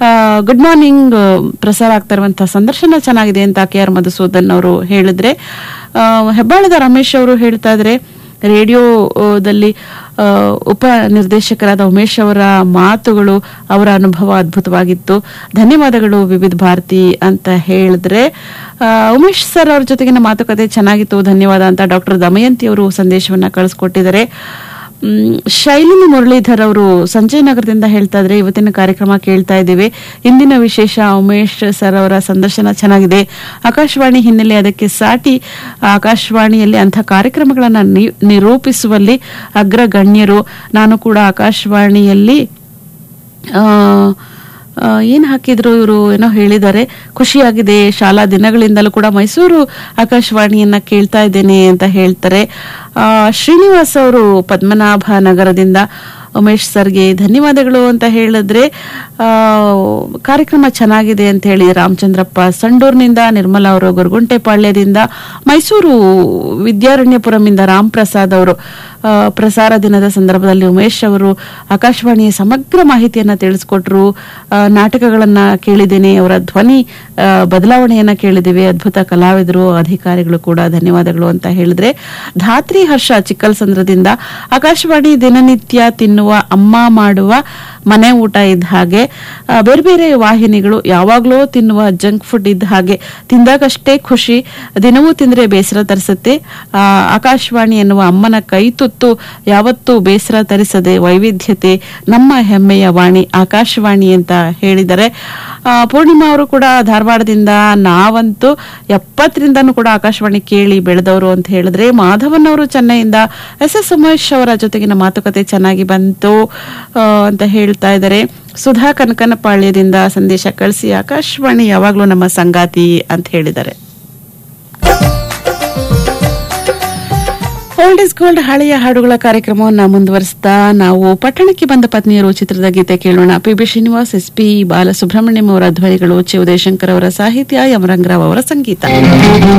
good morning ಪ್ರಸಾರ ಆಗ್ತಾ ಇರುವಂತಹ ಸಂದರ್ಶನ ಚೆನ್ನಾಗಿದೆ ಅಂತ ಕೆ ಆರ್ ಮಧುಸೂದನ್ ಅವರು ಹೇಳಿದ್ರೆ ಆ, ಹೆಬ್ಬಾಳದ ರಮೇಶ್ ಅವರು ಹೇಳ್ತಾ ಇದ್ರೆ ರೇಡಿಯೋದಲ್ಲಿ ಆ, ಉಪ ನಿರ್ದೇಶಕರಾದ ಉಮೇಶ್ ಅವರ ಮಾತುಗಳು ಅವರ ಅನುಭವ ಅದ್ಭುತವಾಗಿತ್ತು ಧನ್ಯವಾದಗಳು ವಿವಿಧ ಭಾರತಿ ಅಂತ ಹೇಳಿದ್ರೆ ಆ, ಉಮೇಶ್ ಸರ್ ಅವ್ರ ಜೊತೆಗಿನ ಮಾತುಕತೆ ಚೆನ್ನಾಗಿತ್ತು ಧನ್ಯವಾದ ಅಂತ ಡಾಕ್ಟರ್ ದಮಯಂತಿ ಅವರು ಸಂದೇಶವನ್ನ ಕಳಿಸ್ಕೊಟ್ಟಿದ್ದಾರೆ ಮ್, ಶೈಲಿನಿ ಮುರಳೀಧರ್ ಅವರು ಸಂಜಯ್ ನಗರದಿಂದ ಹೇಳ್ತಾ ಇದ್ರೆ ಇವತ್ತಿನ ಕಾರ್ಯಕ್ರಮ ಕೇಳ್ತಾ ಇದ್ದೀವಿ ಇಂದಿನ ವಿಶೇಷ ಉಮೇಶ್ ಸರ್ ಅವರ ಸಂದರ್ಶನ ಚೆನ್ನಾಗಿದೆ ಆಕಾಶವಾಣಿ ಹಿನ್ನೆಲೆ ಅದಕ್ಕೆ ಸಾಟಿ ಆಕಾಶವಾಣಿಯಲ್ಲಿ ಅಂಥ ಕಾರ್ಯಕ್ರಮಗಳನ್ನು ನಿ- ನಿರೂಪಿಸುವಲ್ಲಿ ಅಗ್ರಗಣ್ಯರು ನಾನು ಕೂಡ ಆಕಾಶವಾಣಿಯಲ್ಲಿ ಆ, ಆ, ಏನ್ ಹಾಕಿದ್ರು ಇವರು ಏನೋ ಹೇಳಿದ್ದಾರೆ ಖುಷಿಯಾಗಿದೆ ಶಾಲಾ ದಿನಗಳಿಂದಲೂ ಕೂಡ ಮೈಸೂರು ಆಕಾಶವಾಣಿಯನ್ನ ಕೇಳ್ತಾ ಇದ್ದೇನೆ ಅಂತ ಹೇಳ್ತಾರೆ ಆ, ಶ್ರೀನಿವಾಸ್ ಅವರು ಪದ್ಮನಾಭ ನಗರದಿಂದ ಉಮೇಶ್ ಸರ್ಗೆ ಧನ್ಯವಾದಗಳು ಅಂತ ಹೇಳಿದ್ರೆ ಆ, ಕಾರ್ಯಕ್ರಮ ಚೆನ್ನಾಗಿದೆ ಅಂತ ಹೇಳಿ ರಾಮಚಂದ್ರಪ್ಪ ಸಂಡೂರ್ನಿಂದ ನಿರ್ಮಲಾ ಅವರು ಗೊರಗುಂಟೆಪಾಳ್ಯದಿಂದ ಮೈಸೂರು ವಿದ್ಯಾರಣ್ಯಪುರಮಿಂದ ರಾಮ್ ಪ್ರಸಾದ್ ಅವರು ಆ, ಪ್ರಸಾರ ದಿನದ ಸಂದರ್ಭದಲ್ಲಿ ಉಮೇಶ್ ಅವರು ಆಕಾಶವಾಣಿಯ ಸಮಗ್ರ ಮಾಹಿತಿಯನ್ನ ತಿಳಿಸ್ಕೊಟ್ರು ಆ, ನಾಟಕಗಳನ್ನ ಕೇಳಿದ್ದೇನೆ ಅವರ ಧ್ವನಿ ಆ, ಬದಲಾವಣೆಯನ್ನ ಕೇಳಿದ್ದೇವೆ ಅದ್ಭುತ ಕಲಾವಿದರು ಅಧಿಕಾರಿಗಳು ಕೂಡ ಧನ್ಯವಾದಗಳು ಅಂತ ಹೇಳಿದ್ರೆ ಧಾತ್ರಿ ಹರ್ಷ ಚಿಕ್ಕಲ್ಸಂದ್ರದಿಂದ ಆಕಾಶವಾಣಿ ದಿನನಿತ್ಯ ತಿನ್ನುವ ಅಮ್ಮ ಮಾಡುವ ಮನೆ ಊಟ ಇದ್ದ ಹಾಗೆ ಆ, ಬೇರೆ ಬೇರೆ ವಾಹಿನಿಗಳು ಯಾವಾಗ್ಲೂ ತಿನ್ನುವ ಜಂಕ್ ಫುಡ್ ಇದ್ದ ಹಾಗೆ ತಿಂದಾಗಷ್ಟೇ ಖುಷಿ ದಿನವೂ ತಿಂದ್ರೆ ಬೇಸರ ತರಿಸುತ್ತೆ ಆ, ಆಕಾಶವಾಣಿ ಎನ್ನುವ ಅಮ್ಮನ ಕೈ ತುತ್ತು ಯಾವತ್ತೂ ಬೇಸರ ತರಿಸದೆ ವೈವಿಧ್ಯತೆ ನಮ್ಮ ಹೆಮ್ಮೆಯ ವಾಣಿ ಆಕಾಶವಾಣಿ ಅಂತ ಹೇಳಿದ್ದಾರೆ ಆ, ಪೂರ್ಣಿಮಾ ಅವರು ಕೂಡ ಧಾರವಾಡದಿಂದ ನಾವಂತೂ ಎಪ್ಪತ್ತರಿಂದನೂ ಕೂಡ ಆಕಾಶವಾಣಿ ಕೇಳಿ ಬೆಳೆದವರು ಅಂತ ಹೇಳಿದ್ರೆ ಮಾಧವನ್ ಅವರು ಚೆನ್ನೈಯಿಂದ ಎಸ್ ಎಸ್ ಉಮೇಶ್ ಅವರ ಜೊತೆಗಿನ ಮಾತುಕತೆ ಚೆನ್ನಾಗಿ ಬಂತು ಆ, ಅಂತ ಹೇಳ್ತಾ ಇದ್ದಾರೆ ಸುಧಾ ಕನಕನಪಾಳ್ಯದಿಂದ ಸಂದೇಶ ಕಳಿಸಿ ಆಕಾಶವಾಣಿ ಯಾವಾಗ್ಲೂ ನಮ್ಮ ಸಂಗಾತಿ ಅಂತ ಹೇಳಿದ್ದಾರೆ ಓಲ್ಡ್ ಇಸ್ ಗೋಲ್ಡ್ ಹಳೆಯ ಹಾಡುಗಳ ಕಾರ್ಯಕ್ರಮವನ್ನ ಮುಂದುವರಿಸ್ತಾ ನಾವು ಪಟ್ಟಣಕ್ಕೆ ಬಂದ ಪತ್ನಿಯರು ಚಿತ್ರದ ಗೀತೆ ಕೇಳೋಣ P B Srinivas S P Balasubrahmanyam ಅವರ ಧ್ವನಿಗಳು ಚಿ ಉದಯಶಂಕರ್ ಅವರ ಸಾಹಿತ್ಯ ಯಮರಂಗರಾವ್ ಅವರ ಸಂಗೀತ